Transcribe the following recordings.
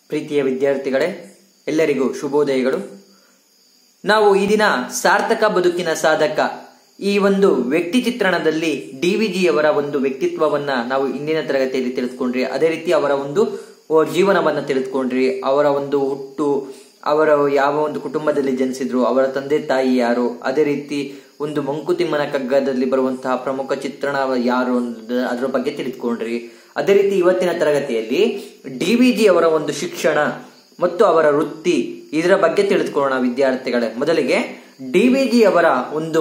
ಪ್ರೀತಿಯ ವಿದ್ಯಾರ್ಥಿಗಳೇ ಎಲ್ಲರಿಗೂ ಶುಭೋದಯಗಳು ನಾವು ಈ ದಿನ ಸಾರ್ಥಕ ಬದುಕಿನ ಸಾಧಕ ಈ ಒಂದು ವ್ಯಕ್ತಿ ಚಿತ್ರಣದಲ್ಲಿ ಡಿ ವಿ ಜಿಯವರ ಒಂದು ವ್ಯಕ್ತಿತ್ವವನ್ನ ನಾವು ಇಂದಿನ ತರಗತಿಯಲ್ಲಿ ತಿಳಿದುಕೊಂಡ್ರಿ ಅದೇ ರೀತಿ ಅವರ ಒಂದು ಓ, ಜೀವನವನ್ನ ತಿಳಿದುಕೊಂಡ್ರಿ ಅವರ ಒಂದು ಹುಟ್ಟು ಅವರ ಯಾವ ಒಂದು ಕುಟುಂಬದಲ್ಲಿ ಜನಿಸಿದ್ರು ಅವರ ತಂದೆ ತಾಯಿ ಯಾರು ಅದೇ ರೀತಿ ಒಂದು ಮಂಕುತಿಮ್ಮನ ಕಗ್ಗದಲ್ಲಿ ಬರುವಂತಹ ಪ್ರಮುಖ ಚಿತ್ರಣ ಯಾರು ಅನ್ನೋದು ಅದರ ಬಗ್ಗೆ ತಿಳಿದುಕೊಂಡ್ರಿ ಅದೇ ರೀತಿ ಇವತ್ತಿನ ತರಗತಿಯಲ್ಲಿ ಡಿ ವಿ ಜಿ ಅವರ ಒಂದು ಶಿಕ್ಷಣ ಮತ್ತು ಅವರ ವೃತ್ತಿ ಇದರ ಬಗ್ಗೆ ತಿಳಿದುಕೊಳ್ಳೋಣ ವಿದ್ಯಾರ್ಥಿಗಳೇ ಮೊದಲಿಗೆ ಡಿ ವಿ ಜಿ ಅವರ ಒಂದು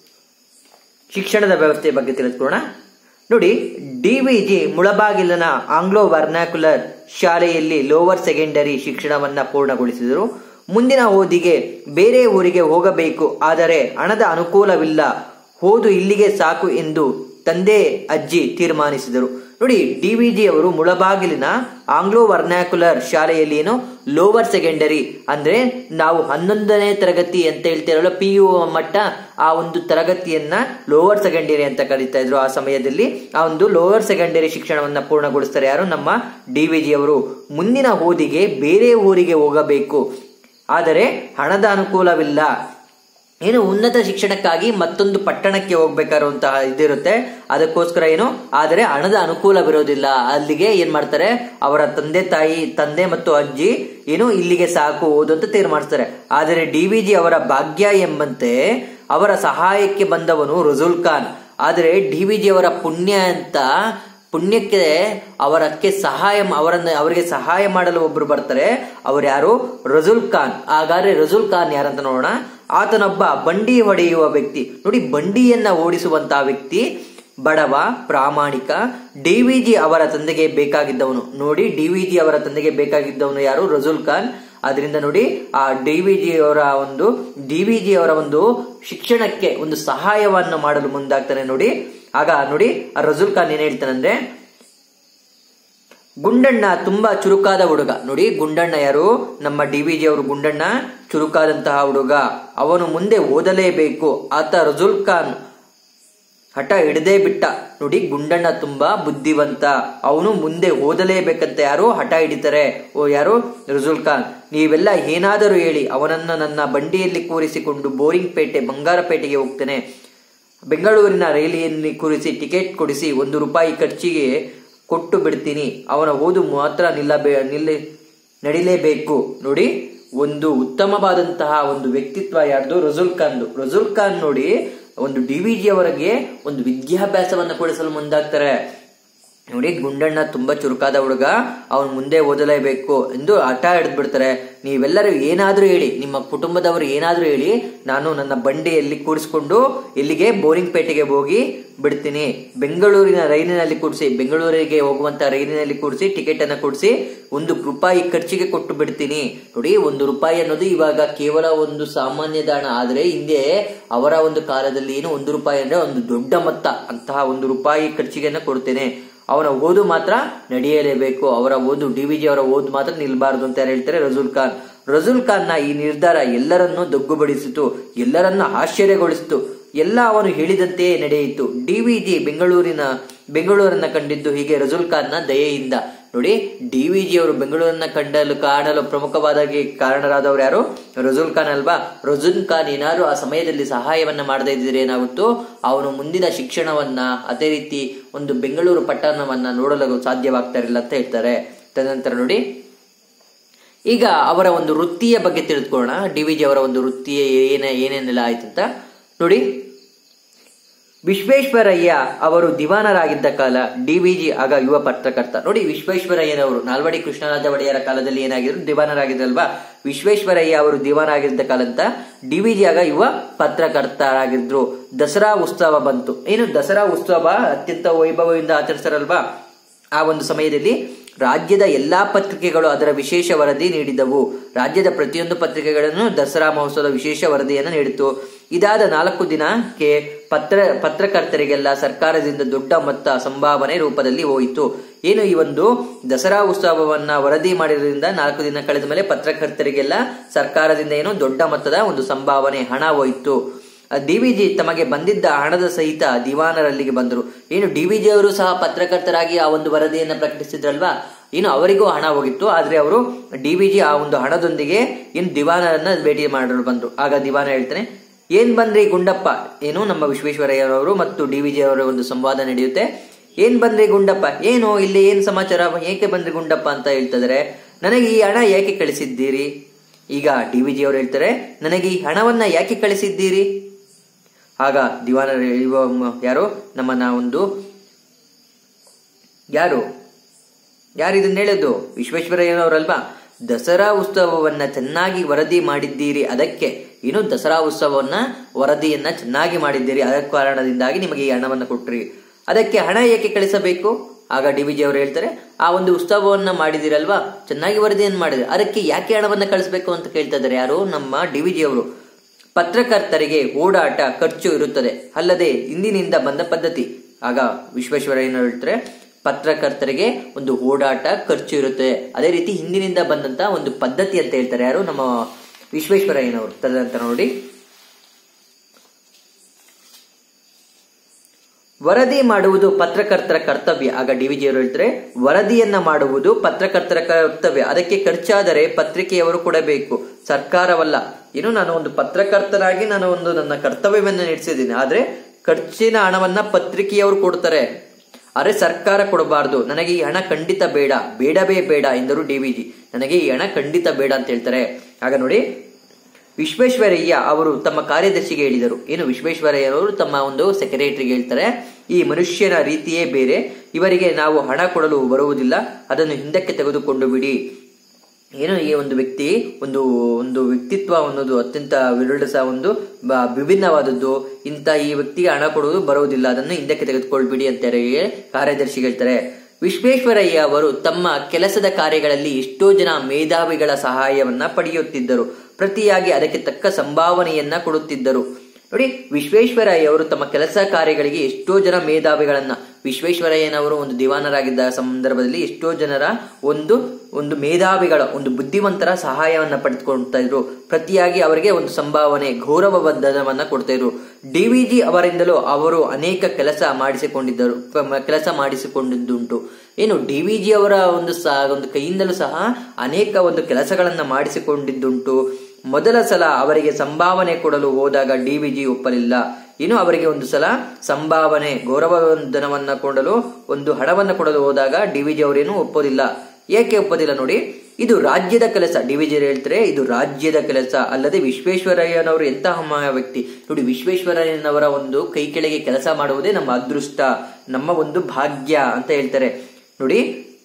ಶಿಕ್ಷಣದ ವ್ಯವಸ್ಥೆಯ ಬಗ್ಗೆ ತಿಳಿದುಕೊಳ್ಳೋಣ ನೋಡಿ ಡಿ ವಿ ಜಿ ಮುಳಬಾಗಿಲಿನ ಆಂಗ್ಲೋ ವರ್ನಾಕ್ಯುಲರ್ ಶಾಲೆಯಲ್ಲಿ ಲೋವರ್ ಸೆಕೆಂಡರಿ ಶಿಕ್ಷಣವನ್ನ ಪೂರ್ಣಗೊಳಿಸಿದರು ಮುಂದಿನ ಓದಿಗೆ ಬೇರೆ ಊರಿಗೆ ಹೋಗಬೇಕು ಆದರೆ ಹಣದ ಅನುಕೂಲವಿಲ್ಲ ಓದು ಇಲ್ಲಿಗೆ ಸಾಕು ಎಂದು ತಂದೆ ಅಜ್ಜಿ ತೀರ್ಮಾನಿಸಿದರು ನೋಡಿ ಡಿ ವಿ ಜಿ ಅವರು ಮುಳಬಾಗಿಲಿನ ಆಂಗ್ಲೋ ವರ್ನಾಕ್ಯುಲರ್ ಶಾಲೆಯಲ್ಲಿ ಏನು ಲೋವರ್ ಸೆಕೆಂಡರಿ ಅಂದ್ರೆ ನಾವು ಹನ್ನೊಂದನೇ ತರಗತಿ ಅಂತ ಹೇಳ್ತಿರಲ್ಲ ಪಿ ಯು ಮಟ್ಟ ಆ ಒಂದು ತರಗತಿಯನ್ನ ಲೋವರ್ ಸೆಕೆಂಡರಿ ಅಂತ ಕರೀತಾ ಇದ್ರು ಆ ಸಮಯದಲ್ಲಿ ಆ ಒಂದು ಲೋವರ್ ಸೆಕೆಂಡರಿ ಶಿಕ್ಷಣವನ್ನ ಪೂರ್ಣಗೊಳಿಸ್ತಾರೆ ಯಾರು ನಮ್ಮ ಡಿ ವಿ ಜಿ ಅವರು ಮುಂದಿನ ಓದಿಗೆ ಬೇರೆ ಊರಿಗೆ ಹೋಗಬೇಕು ಆದರೆ ಹಣದ ಅನುಕೂಲವಿಲ್ಲ ಏನು ಉನ್ನತ ಶಿಕ್ಷಣಕ್ಕಾಗಿ ಮತ್ತೊಂದು ಪಟ್ಟಣಕ್ಕೆ ಹೋಗ್ಬೇಕಾರುವಂತಹ ಇದಿರುತ್ತೆ ಅದಕ್ಕೋಸ್ಕರ ಏನು ಆದರೆ ಹಣದ ಅನುಕೂಲವಿರೋದಿಲ್ಲ ಅಲ್ಲಿಗೆ ಏನ್ ಮಾಡ್ತಾರೆ ಅವರ ತಂದೆ ತಾಯಿ ತಂದೆ ಮತ್ತು ಅಜ್ಜಿ ಏನು ಇಲ್ಲಿಗೆ ಸಾಕು ಓದು ಅಂತ ತೀರ್ಮಾನಿಸ್ತಾರೆ ಆದರೆ ಡಿ ವಿ ಜಿ ಅವರ ಭಾಗ್ಯ ಎಂಬಂತೆ ಅವರ ಸಹಾಯಕ್ಕೆ ಬಂದವನು ರಜುಲ್ ಖಾನ್ ಆದರೆ ಡಿ ವಿ ಜಿ ಅವರ ಪುಣ್ಯ ಅಂತ ಪುಣ್ಯಕ್ಕೆ ಅವರಕ್ಕೆ ಸಹಾಯ ಅವರನ್ನ ಅವರಿಗೆ ಸಹಾಯ ಮಾಡಲು ಒಬ್ರು ಬರ್ತಾರೆ ಅವ್ರು ಯಾರು ರಜುಲ್ ಖಾನ್ ಹಾಗಾದ್ರೆ ರಜುಲ್ ಖಾನ್ ಯಾರಂತ ನೋಡೋಣ ಆತನೊಬ್ಬ ಬಂಡಿ ಹೊಡೆಯುವ ವ್ಯಕ್ತಿ ನೋಡಿ ಬಂಡಿಯನ್ನ ಓಡಿಸುವಂತಹ ವ್ಯಕ್ತಿ ಬಡವ ಪ್ರಾಮಾಣಿಕ ಡಿ ವಿ ಜಿ ಅವರ ತಂದೆಗೆ ಬೇಕಾಗಿದ್ದವನು ನೋಡಿ ಡಿ ವಿ ಜಿ ಅವರ ತಂದೆಗೆ ಬೇಕಾಗಿದ್ದವನು ಯಾರು ರಜುಲ್ ಖಾನ್ ಅದರಿಂದ ನೋಡಿ ಆ ಡಿ ವಿ ಜಿ ಅವರ ಒಂದು ಡಿ ವಿ ಜಿ ಅವರ ಒಂದು ಶಿಕ್ಷಣಕ್ಕೆ ಒಂದು ಸಹಾಯವನ್ನು ಮಾಡಲು ಮುಂದಾಗ್ತಾನೆ ನೋಡಿ ಆಗ ನೋಡಿ ಆ ರಜುಲ್ ಖಾನ್ ಏನ್ ಹೇಳ್ತಾನಂದ್ರೆ ಗುಂಡಣ್ಣ ತುಂಬಾ ಚುರುಕಾದ ಹುಡುಗ ನೋಡಿ ಗುಂಡಣ್ಣ ಯಾರು ನಮ್ಮ ಡಿ ವಿ ಜಿ ಅವರು ಗುಂಡಣ್ಣ ಚುರುಕಾದಂತಹ ಹುಡುಗ ಅವನು ಮುಂದೆ ಓದಲೇಬೇಕು ಆತ ರಜುಲ್ ಖಾನ್ ಹಠ ಹಿಡದೇ ಬಿಟ್ಟ ನೋಡಿ ಗುಂಡಣ್ಣ ತುಂಬಾ ಬುದ್ಧಿವಂತ ಅವನು ಮುಂದೆ ಓದಲೇಬೇಕಂತ ಯಾರು ಹಠ ಹಿಡಿತಾರೆ ಓ ಯಾರು ರಜುಲ್ ಖಾನ್ ನೀವೆಲ್ಲ ಏನಾದರೂ ಹೇಳಿ ಅವನನ್ನ ನನ್ನ ಬಂಡಿಯಲ್ಲಿ ಕೂರಿಸಿಕೊಂಡು ಬೋರಿಂಗ್ ಪೇಟೆ ಬಂಗಾರಪೇಟೆಗೆ ಹೋಗ್ತೇನೆ ಬೆಂಗಳೂರಿನ ರೈಲಿನಲ್ಲಿ ಕೂರಿಸಿ ಟಿಕೆಟ್ ಕೊಡಿಸಿ ಒಂದು ರೂಪಾಯಿ ಖರ್ಚಿಗೆ ಕೊಟ್ಟು ಬಿಡ್ತೀನಿ ಅವನ ಓದು ಮಾತ್ರ ನಿಲ್ಲಬೇ ನಿಲ್ಲಿ ನಡಿಲೇಬೇಕು ನೋಡಿ ಒಂದು ಉತ್ತಮವಾದಂತಹ ಒಂದು ವ್ಯಕ್ತಿತ್ವ ಯಾರ್ದು ರಜುಲ್ ಖಾನ್ದು ರಜುಲ್ ಖಾನ್ ನೋಡಿ ಒಂದು ಡಿ ವಿ ಜಿ ಅವರಿಗೆ ಒಂದು ವಿದ್ಯಾಭ್ಯಾಸವನ್ನು ಕೊಡಿಸಲು ಮುಂದಾಗ್ತಾರೆ ನೋಡಿ ಗುಂಡಣ್ಣ ತುಂಬಾ ಚುರುಕಾದ ಹುಡುಗ ಅವನು ಮುಂದೆ ಓದಲೇಬೇಕು ಎಂದು ಹಠ ಹಿಡಿದು ಬಿಡ್ತಾರೆ ನೀವೆಲ್ಲರೂ ಏನಾದ್ರೂ ಹೇಳಿ ನಿಮ್ಮ ಕುಟುಂಬದವರು ಏನಾದ್ರೂ ಹೇಳಿ ನಾನು ನನ್ನ ಬಂಡಿಯಲ್ಲಿ ಕೂಡಿಸ್ಕೊಂಡು ಇಲ್ಲಿಗೆ ಬೋರಿಂಗ್ ಪೇಟೆಗೆ ಹೋಗಿ ಬಿಡ್ತೀನಿ ಬೆಂಗಳೂರಿನ ರೈಲಿನಲ್ಲಿ ಕೂಡಿಸಿ ಬೆಂಗಳೂರಿಗೆ ಹೋಗುವಂತ ರೈಲಿನಲ್ಲಿ ಕೂಡಿಸಿ ಟಿಕೆಟ್ ಅನ್ನ ಕೊಡಿಸಿ ಒಂದು ರೂಪಾಯಿ ಖರ್ಚಿಗೆ ಕೊಟ್ಟು ಬಿಡ್ತೀನಿ ನೋಡಿ ಒಂದು ರೂಪಾಯಿ ಅನ್ನೋದು ಇವಾಗ ಕೇವಲ ಒಂದು ಸಾಮಾನ್ಯ ದಾಣ ಆದ್ರೆ ಹಿಂದೆ ಅವರ ಒಂದು ಕಾಲದಲ್ಲಿ ಏನು ಒಂದು ರೂಪಾಯಿ ಅಂದ್ರೆ ಒಂದು ದೊಡ್ಡ ಮೊತ್ತ ಅಂತಹ ಒಂದು ರೂಪಾಯಿ ಖರ್ಚಿಗೆನ ಕೊಡ್ತೇನೆ ಅವನ ಓದು ಮಾತ್ರ ನಡೆಯಲೇಬೇಕು ಅವರ ಓದು ಡಿ ವಿ ಜಿ ಅವರ ಓದು ಮಾತ್ರ ನಿಲ್ಬಾರ್ದು ಅಂತ ಯಾರು ಹೇಳ್ತಾರೆ ರಜುಲ್ ಖಾನ್ ರಜುಲ್ ಖಾನ್ ನ ಈ ನಿರ್ಧಾರ ಎಲ್ಲರನ್ನೂ ದೊಗ್ಗುಬಡಿಸಿತು ಎಲ್ಲರನ್ನ ಆಶ್ಚರ್ಯಗೊಳಿಸಿತು ಎಲ್ಲ ಅವನು ಹೇಳಿದಂತೆಯೇ ನಡೆಯಿತು ಡಿ ವಿ ಜಿ ಬೆಂಗಳೂರಿನ ಬೆಂಗಳೂರನ್ನ ಕಂಡಿದ್ದು ಹೀಗೆ ರಜುಲ್ ಖಾನ್ ನ ದಯೆಯಿಂದ ನೋಡಿ ಡಿ ವಿ ಜಿ ಅವರು ಬೆಂಗಳೂರನ್ನ ಕಂಡಲು ಕಾಣಲು ಪ್ರಮುಖವಾದಾಗಿ ಕಾರಣರಾದವರು ಯಾರು ರಜುಲ್ ಖಾನ್ ಅಲ್ವಾ ರಜುಲ್ ಖಾನ್ ಏನಾದ್ರು ಆ ಸಮಯದಲ್ಲಿ ಸಹಾಯವನ್ನ ಮಾಡದೇ ಇದ್ದರೆ ಏನಾಗುತ್ತೋ ಅವನು ಮುಂದಿನ ಶಿಕ್ಷಣವನ್ನ ಅದೇ ರೀತಿ ಒಂದು ಬೆಂಗಳೂರು ಪಟ್ಟಣವನ್ನ ನೋಡಲು ಸಾಧ್ಯವಾಗ್ತಾ ಇರಲಿಲ್ಲ ಅಂತ ಹೇಳ್ತಾರೆ ತದನಂತರ ನೋಡಿ ಈಗ ಅವರ ಒಂದು ವೃತ್ತಿಯ ಬಗ್ಗೆ ತಿಳಿದುಕೊಳ್ಳೋಣ ಡಿ ವಿ ಜಿ ಅವರ ಒಂದು ವೃತ್ತಿಯ ಏನ ಏನೇನೆಲ್ಲ ಆಯ್ತು ಅಂತ ನೋಡಿ ವಿಶ್ವೇಶ್ವರಯ್ಯ ಅವರು ದಿವಾನರಾಗಿದ್ದ ಕಾಲ ಡಿ ವಿ ಜಿ ಆಗ ಯುವ ಪತ್ರಕರ್ತ ನೋಡಿ ವಿಶ್ವೇಶ್ವರಯ್ಯನವರು ನಾಲ್ವಡಿ ಕೃಷ್ಣರಾಜ ಒಡೆಯರ ಕಾಲದಲ್ಲಿ ಏನಾಗಿದ್ರು ದಿವಾನರಾಗಿದ್ರಲ್ವಾ ವಿಶ್ವೇಶ್ವರಯ್ಯ ಅವರು ದಿವಾನರಾಗಿದ್ದ ಕಾಲ ಅಂತ ಡಿ ವಿ ಜಿ ಆಗ ಯುವ ಪತ್ರಕರ್ತರಾಗಿದ್ರು ದಸರಾ ಉತ್ಸವ ಬಂತು ಏನು ದಸರಾ ಉತ್ಸವ ಅತ್ಯಂತ ವೈಭವದಿಂದ ಆಚರಿಸ್ತಾರಲ್ವಾ ಆ ಒಂದು ಸಮಯದಲ್ಲಿ ರಾಜ್ಯದ ಎಲ್ಲಾ ಪತ್ರಿಕೆಗಳು ಅದರ ವಿಶೇಷ ವರದಿ ನೀಡಿದವು ರಾಜ್ಯದ ಪ್ರತಿಯೊಂದು ಪತ್ರಿಕೆಗಳನ್ನು ದಸರಾ ಮಹೋತ್ಸವದ ವಿಶೇಷ ವರದಿಯನ್ನು ನೀಡಿತು ಇದಾದ ನಾಲ್ಕು ದಿನಕ್ಕೆ ಪತ್ರ ಪತ್ರಕರ್ತರಿಗೆಲ್ಲ ಸರ್ಕಾರದಿಂದ ದೊಡ್ಡ ಮೊತ್ತ ಸಂಭಾವನೆ ರೂಪದಲ್ಲಿ ಹೋಯಿತು ಏನು ಈ ಒಂದು ದಸರಾ ಉತ್ಸವವನ್ನ ವರದಿ ಮಾಡಿರೋದ್ರಿಂದ ನಾಲ್ಕು ದಿನ ಕಳೆದ ಮೇಲೆ ಪತ್ರಕರ್ತರಿಗೆಲ್ಲ ಸರ್ಕಾರದಿಂದ ಏನು ದೊಡ್ಡ ಮೊತ್ತದ ಒಂದು ಸಂಭಾವನೆ ಹಣ ಹೋಯಿತು ಡಿ ವಿ ಜಿ ತಮಗೆ ಬಂದಿದ್ದ ಹಣದ ಸಹಿತ ದಿವಾನರಲ್ಲಿಗೆ ಬಂದರು ಏನು ಡಿ ವಿ ಜಿ ಅವರು ಸಹ ಪತ್ರಕರ್ತರಾಗಿ ಆ ಒಂದು ವರದಿಯನ್ನ ಪ್ರಕಟಿಸಿದ್ರಲ್ವಾ ಏನು ಅವರಿಗೂ ಹಣ ಹೋಗಿತ್ತು ಆದ್ರೆ ಅವರು ಡಿ ವಿ ಜಿ ಆ ಒಂದು ಹಣದೊಂದಿಗೆ ಏನು ದಿವಾನರನ್ನ ಭೇಟಿ ಮಾಡಲು ಬಂದ್ರು ಆಗ ದಿವಾನ ಹೇಳ್ತಾನೆ ಏನ್ ಬಂದ್ರಿ ಗುಂಡಪ್ಪ ಏನು ನಮ್ಮ ವಿಶ್ವೇಶ್ವರಯ್ಯನವರು ಮತ್ತು ಡಿ ವಿ ಜಿ ಅವರ ಒಂದು ಸಂವಾದ ನಡೆಯುತ್ತೆ ಏನ್ ಬಂದ್ರಿ ಗುಂಡಪ್ಪ ಏನು ಇಲ್ಲಿ ಏನ್ ಸಮಾಚಾರ ಏಕೆ ಬಂದ್ರಿ ಗುಂಡಪ್ಪ ಅಂತ ಹೇಳ್ತಿದ್ರೆ ನನಗೆ ಈ ಹಣ ಯಾಕೆ ಕಳಿಸಿದ್ದೀರಿ ಈಗ ಡಿ ವಿ ಜಿ ಅವರು ಹೇಳ್ತಾರೆ ನನಗೆ ಈ ಹಣವನ್ನ ಯಾಕೆ ಕಳಿಸಿದ್ದೀರಿ ಆಗ ದಿವಾನ ಇವ ಮ- ಯಾರು ನಮ್ಮನ್ನ ಒಂದು ಯಾರು ಯಾರು ಇದನ್ನ ಹೇಳಿದ್ದು ವಿಶ್ವೇಶ್ವರಯ್ಯನವರಲ್ವಾ ದಸರಾ ಉತ್ಸವವನ್ನ ಚೆನ್ನಾಗಿ ವರದಿ ಮಾಡಿದ್ದೀರಿ ಅದಕ್ಕೆ ಏನು ದಸರಾ ಉತ್ಸವವನ್ನ ವರದಿಯನ್ನ ಚೆನ್ನಾಗಿ ಮಾಡಿದ್ದೀರಿ ಅದರ ಕಾರಣದಿಂದಾಗಿ ನಿಮಗೆ ಈ ಹಣವನ್ನ ಕೊಟ್ರಿ ಅದಕ್ಕೆ ಹಣ ಏಕೆ ಕಳಿಸಬೇಕು ಆಗ ಡಿ ವಿಜಿ ಅವರು ಹೇಳ್ತಾರೆ ಆ ಒಂದು ಉತ್ಸವವನ್ನ ಮಾಡಿದಿರಲ್ವಾ ಚೆನ್ನಾಗಿ ವರದಿಯನ್ನು ಮಾಡಿದ್ರೆ ಅದಕ್ಕೆ ಯಾಕೆ ಹಣವನ್ನ ಕಳಿಸಬೇಕು ಅಂತ ಕೇಳ್ತಾ ಇದ್ದಾರೆ ಯಾರು ನಮ್ಮ ಡಿ ವಿಜಿ ಅವರು ಪತ್ರಕರ್ತರಿಗೆ ಓಡಾಟ ಖರ್ಚು ಇರುತ್ತದೆ ಅಲ್ಲದೆ ಇಂದಿನಿಂದ ಬಂದ ಪದ್ಧತಿ ಆಗ ವಿಶ್ವೇಶ್ವರಯ್ಯನವರು ಹೇಳ್ತಾರೆ ಪತ್ರಕರ್ತರಿಗೆ ಒಂದು ಓಡಾಟ ಖರ್ಚು ಇರುತ್ತೆ ಅದೇ ರೀತಿ ಹಿಂದಿನಿಂದ ಬಂದಂತ ಒಂದು ಪದ್ಧತಿ ಅಂತ ಹೇಳ್ತಾರೆ ಯಾರು ನಮ್ಮ ವಿಶ್ವೇಶ್ವರಯ್ಯನವರು ತದನಂತರ ನೋಡಿ ವರದಿ ಮಾಡುವುದು ಪತ್ರಕರ್ತರ ಕರ್ತವ್ಯ ಆಗ ಡಿ ವಿಜಿಯವರು ಹೇಳ್ತಾರೆ ವರದಿಯನ್ನ ಮಾಡುವುದು ಪತ್ರಕರ್ತರ ಕರ್ತವ್ಯ ಅದಕ್ಕೆ ಖರ್ಚಾದರೆ ಪತ್ರಿಕೆಯವರು ಕೊಡಬೇಕು ಸರ್ಕಾರವಲ್ಲ ಏನು ನಾನು ಒಂದು ಪತ್ರಕರ್ತರಾಗಿ ನಾನು ಒಂದು ನನ್ನ ಕರ್ತವ್ಯವನ್ನು ನಡೆಸಿದ್ದೀನಿ ಆದ್ರೆ ಖರ್ಚಿನ ಹಣವನ್ನ ಪತ್ರಿಕೆಯವರು ಕೊಡ್ತಾರೆ ಆದ್ರೆ ಸರ್ಕಾರ ಕೊಡಬಾರದು ನನಗೆ ಈ ಹಣ ಖಂಡಿತ ಬೇಡ ಬೇಡವೇ ಬೇಡ ಎಂದರು ಡಿ ವಿಜಿ ನನಗೆ ಈ ಹಣ ಖಂಡಿತ ಬೇಡ ಅಂತ ಹೇಳ್ತಾರೆ ಆಗ ನೋಡಿ ವಿಶ್ವೇಶ್ವರಯ್ಯ ಅವರು ತಮ್ಮ ಕಾರ್ಯದರ್ಶಿಗೆ ಹೇಳಿದರು ಏನು ವಿಶ್ವೇಶ್ವರಯ್ಯನವರು ತಮ್ಮ ಒಂದು ಸೆಕ್ರೆಟರಿಗೆ ಹೇಳ್ತಾರೆ ಈ ಮನುಷ್ಯನ ರೀತಿಯೇ ಬೇರೆ ಇವರಿಗೆ ನಾವು ಹಣ ಕೊಡಲು ಬರುವುದಿಲ್ಲ ಅದನ್ನು ಹಿಂದಕ್ಕೆ ತೆಗೆದುಕೊಂಡು ಬಿಡಿ ಏನು ಈ ಒಂದು ವ್ಯಕ್ತಿ ಒಂದು ಒಂದು ವ್ಯಕ್ತಿತ್ವ ಅನ್ನೋದು ಅತ್ಯಂತ ವಿರಳಸ ಒಂದು ಬ- ವಿಭಿನ್ನವಾದದ್ದು ಇಂಥ ಈ ವ್ಯಕ್ತಿಗೆ ಹಣ ಕೊಡುವುದು ಬರುವುದಿಲ್ಲ ಅದನ್ನು ಹಿಂದಕ್ಕೆ ತೆಗೆದುಕೊಳ್ಬಿಡಿ ಅಂತ ಹೇಳಿ ಕಾರ್ಯದರ್ಶಿ ಹೇಳ್ತಾರೆ ವಿಶ್ವೇಶ್ವರಯ್ಯ ಅವರು ತಮ್ಮ ಕೆಲಸದ ಕಾರ್ಯಗಳಲ್ಲಿ ಎಷ್ಟೋ ಜನ ಮೇಧಾವಿಗಳ ಸಹಾಯವನ್ನ ಪಡೆಯುತ್ತಿದ್ದರು ಪ್ರತಿಯಾಗಿ ಅದಕ್ಕೆ ತಕ್ಕ ಸಂಭಾವನೆಯನ್ನ ಕೊಡುತ್ತಿದ್ದರು ನೋಡಿ ವಿಶ್ವೇಶ್ವರಯ್ಯ ಅವರು ತಮ್ಮ ಕೆಲಸ ಕಾರ್ಯಗಳಿಗೆ ಎಷ್ಟೋ ಜನ ಮೇಧಾವಿಗಳನ್ನ ವಿಶ್ವೇಶ್ವರಯ್ಯನವರು ಒಂದು ದಿವಾನರಾಗಿದ್ದ ಸಂದರ್ಭದಲ್ಲಿ ಎಷ್ಟೋ ಜನರ ಒಂದು ಒಂದು ಮೇಧಾವಿಗಳ ಒಂದು ಬುದ್ಧಿವಂತರ ಸಹಾಯವನ್ನ ಪಡೆದುಕೊಳ್ತಾ ಇದ್ರು ಪ್ರತಿಯಾಗಿ ಅವರಿಗೆ ಒಂದು ಸಂಭಾವನೆ ಗೌರವಬದ್ಧವನ್ನ ಕೊಡ್ತಾ ಇದ್ರು ಡಿ ವಿ ಜಿ ಅವರಿಂದಲೂ ಅವರು ಅನೇಕ ಕೆಲಸ ಮಾಡಿಸಿಕೊಂಡಿದ್ದರು ಪ- ಕೆಲಸ ಮಾಡಿಸಿಕೊಂಡಿದ್ದುಂಟು ಏನು ಡಿ ವಿ ಜಿ ಅವರ ಒಂದು ಸಹ ಒಂದು ಕೈಯಿಂದಲೂ ಸಹ ಅನೇಕ ಒಂದು ಕೆಲಸಗಳನ್ನ ಮಾಡಿಸಿಕೊಂಡಿದ್ದುಂಟು ಮೊದಲ ಸಲ ಅವರಿಗೆ ಸಂಭಾವನೆ ಕೊಡಲು ಹೋದಾಗ ಡಿ ವಿ ಜಿ ಒಪ್ಪಲಿಲ್ಲ ಇನ್ನು ಅವರಿಗೆ ಒಂದು ಸಲ ಸಂಭಾವನೆ ಗೌರವಧನವನ್ನ ಕೊಡಲು ಒಂದು ಹಣವನ್ನ ಕೊಡಲು ಹೋದಾಗ ಡಿ ವಿ ಜಿ ಅವರೇನು ಒಪ್ಪೋದಿಲ್ಲ ಏಕೆ ಒಪ್ಪೋದಿಲ್ಲ ನೋಡಿ ಇದು ರಾಜ್ಯದ ಕೆಲಸ ಡಿ ವಿ ಜಿ ಹೇಳ್ತಾರೆ ಇದು ರಾಜ್ಯದ ಕೆಲಸ ಅಲ್ಲದೆ ವಿಶ್ವೇಶ್ವರಯ್ಯನವರು ಎಂತಹ ಮಹಾ ವ್ಯಕ್ತಿ ನೋಡಿ ವಿಶ್ವೇಶ್ವರಯ್ಯನವರ ಒಂದು ಕೈ ಕೆಳಗೆ ಕೆಲಸ ಮಾಡುವುದೇ ನಮ್ಮ ಅದೃಷ್ಟ ನಮ್ಮ ಒಂದು ಭಾಗ್ಯ ಅಂತ ಹೇಳ್ತಾರೆ ನೋಡಿ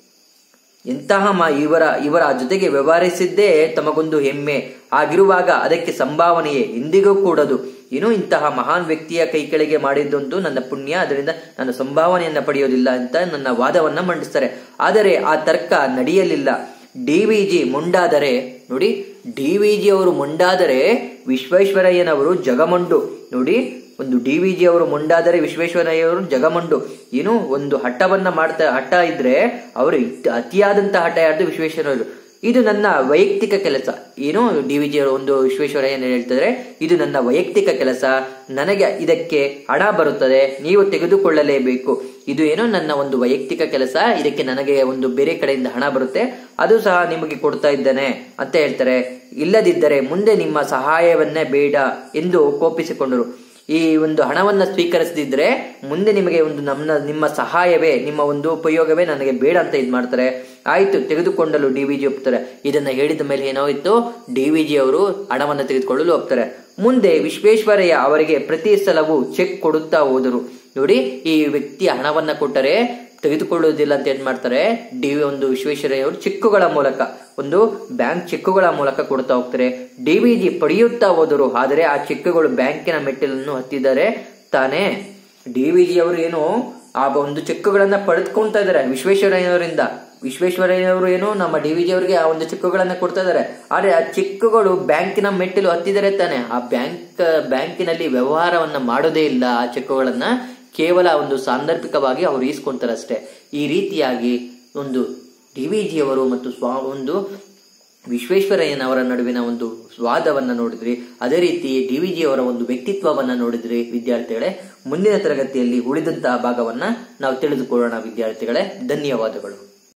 ಎಂತಹ ಮ ಇವರ ಇವರ ಜೊತೆಗೆ ವ್ಯವಹರಿಸಿದ್ದೇ ತಮಗೊಂದು ಹೆಮ್ಮೆ ಆಗಿರುವಾಗ ಅದಕ್ಕೆ ಸಂಭಾವನೆಯೇ ಎಂದಿಗೂ ಕೂಡದು ಏನು ಇಂತಹ ಮಹಾನ್ ವ್ಯಕ್ತಿಯ ಕೈ ಕೆಳಗೆ ಮಾಡಿದ್ದಂತೂ ನನ್ನ ಪುಣ್ಯ ಅದರಿಂದ ನಾನು ಸಂಭಾವನೆಯನ್ನ ಪಡೆಯೋದಿಲ್ಲ ಅಂತ ನನ್ನ ವಾದವನ್ನ ಮಂಡಿಸ್ತಾರೆ ಆದರೆ ಆ ತರ್ಕ ನಡೆಯಲಿಲ್ಲ ಡಿ ವಿ ಜಿ ಮುಂಡಾದರೆ ನೋಡಿ ಡಿ ವಿ ಜಿ ಅವರು ಮುಂಡಾದರೆ ವಿಶ್ವೇಶ್ವರಯ್ಯನವರು ಜಗಮಂಡು ನೋಡಿ ಒಂದು ಡಿ ವಿ ಜಿ ಅವರು ಮುಂಡಾದರೆ ವಿಶ್ವೇಶ್ವರಯ್ಯವರು ಜಗಮಂಡು ಏನು ಒಂದು ಹಠವನ್ನ ಮಾಡ್ತಾ ಹಠ ಇದ್ರೆ ಅವರು ಇಟ್- ಅತಿಯಾದಂತ ಹಠ ಯಾರ್ದು ವಿಶ್ವೇಶ್ವರಯ್ಯರು ಇದು ನನ್ನ ವೈಯಕ್ತಿಕ ಕೆಲಸ ಏನು ಡಿ ವಿ ಜಿ ಅವರು ಒಂದು ವಿಶ್ವೇಶ್ವರಯ್ಯನ ಹೇಳ್ತಿದ್ರೆ ಇದು ನನ್ನ ವೈಯಕ್ತಿಕ ಕೆಲಸ ನನಗೆ ಇದಕ್ಕೆ ಹಣ ಬರುತ್ತದೆ ನೀವು ತೆಗೆದುಕೊಳ್ಳಲೇಬೇಕು ಇದು ಏನು ನನ್ನ ಒಂದು ವೈಯಕ್ತಿಕ ಕೆಲಸ ಇದಕ್ಕೆ ನನಗೆ ಒಂದು ಬೇರೆ ಕಡೆಯಿಂದ ಹಣ ಬರುತ್ತೆ ಅದು ಸಹ ನಿಮಗೆ ಕೊಡ್ತಾ ಇದ್ದೇನೆ ಅಂತ ಹೇಳ್ತಾರೆ ಇಲ್ಲದಿದ್ದರೆ ಮುಂದೆ ನಿಮ್ಮ ಸಹಾಯವನ್ನೇ ಬೇಡ ಎಂದು ಕೋಪಿಸಿಕೊಂಡರು ಈ ಒಂದು ಹಣವನ್ನ ಸ್ವೀಕರಿಸದಿದ್ರೆ ಮುಂದೆ ನಿಮಗೆ ಒಂದು ನಮ್ಮ ನಿಮ್ಮ ಸಹಾಯವೇ ನಿಮ್ಮ ಒಂದು ಉಪಯೋಗವೇ ನನಗೆ ಬೇಡ ಅಂತ ಇದ್ ಮಾಡ್ತಾರೆ ಆಯ್ತು ತೆಗೆದುಕೊಂಡಲು ಡಿ ವಿ ಜಿ ಒಪ್ತಾರೆ ಇದನ್ನ ಹೇಳಿದ ಮೇಲೆ ಏನಾಯ್ತು ಡಿ ವಿ ಜಿ ಅವರು ಹಣವನ್ನ ತೆಗೆದುಕೊಳ್ಳಲು ಒಪ್ತಾರೆ ಮುಂದೆ ವಿಶ್ವೇಶ್ವರಯ್ಯ ಅವರಿಗೆ ಪ್ರತಿ ಸಲವೂ ಚೆಕ್ ಕೊಡುತ್ತಾ ಹೋದರು ನೋಡಿ ಈ ವ್ಯಕ್ತಿ ಹಣವನ್ನ ಕೊಟ್ಟರೆ ತೆಗೆದುಕೊಳ್ಳುವುದಿಲ್ಲ ಅಂತ ಏನ್ ಮಾಡ್ತಾರೆ ಡಿ ಒಂದು ವಿಶ್ವೇಶ್ವರಯ್ಯ ಅವರು ಚೆಕ್ಕುಗಳ ಮೂಲಕ ಒಂದು ಬ್ಯಾಂಕ್ ಚೆಕ್ಕುಗಳ ಮೂಲಕ ಕೊಡ್ತಾ ಹೋಗ್ತಾರೆ ಡಿ ವಿ ಜಿ ಪಡೆಯುತ್ತಾ ಹೋದರು ಆದರೆ ಆ ಚೆಕ್ಕುಗಳು ಬ್ಯಾಂಕಿನ ಮೆಟ್ಟಿಲನ್ನು ಹತ್ತಿದರೆ ತಾನೇ ಡಿ ವಿ ಜಿ ಅವರು ಏನು ಆ ಒಂದು ಚೆಕ್ಕುಗಳನ್ನ ಪಡೆದುಕೊಂತಾ ಇದ್ದಾರೆ ವಿಶ್ವೇಶ್ವರಯ್ಯನವರಿಂದ ವಿಶ್ವೇಶ್ವರಯ್ಯನವರು ಏನು ನಮ್ಮ ಡಿ ವಿ ಜಿ ಅವರಿಗೆ ಆ ಒಂದು ಚೆಕ್ಕುಗಳನ್ನ ಕೊಡ್ತಾ ಇದ್ದಾರೆ ಆದ್ರೆ ಆ ಚೆಕ್ಕುಗಳು ಬ್ಯಾಂಕಿನ ಮೆಟ್ಟಿಲು ಹತ್ತಿದರೆ ತಾನೆ ಆ ಬ್ಯಾಂಕ್ ಬ್ಯಾಂಕಿನಲ್ಲಿ ವ್ಯವಹಾರವನ್ನ ಮಾಡೋದೇ ಇಲ್ಲ ಆ ಚೆಕ್ಕುಗಳನ್ನ ಕೇವಲ ಒಂದು ಸಾಂದರ್ಭಿಕವಾಗಿ ಅವರು ಈಸ್ಕೊಂತಾರೆ ಅಷ್ಟೇ ಈ ರೀತಿಯಾಗಿ ಒಂದು ಡಿ ವಿ ಜಿ ಅವರು ಮತ್ತು ಸ್ವಾ ಒಂದು ವಿಶ್ವೇಶ್ವರಯ್ಯನವರ ನಡುವಿನ ಒಂದು ವಾದವನ್ನ ನೋಡಿದ್ರಿ ಅದೇ ರೀತಿ ಡಿ ವಿ ಜಿ ಅವರ ಒಂದು ವ್ಯಕ್ತಿತ್ವವನ್ನ ನೋಡಿದ್ರಿ ವಿದ್ಯಾರ್ಥಿಗಳೇ ಮುಂದಿನ ತರಗತಿಯಲ್ಲಿ ಉಳಿದಂತಹ ಭಾಗವನ್ನ ನಾವು ತಿಳಿದುಕೊಳ್ಳೋಣ ವಿದ್ಯಾರ್ಥಿಗಳೇ ಧನ್ಯವಾದಗಳು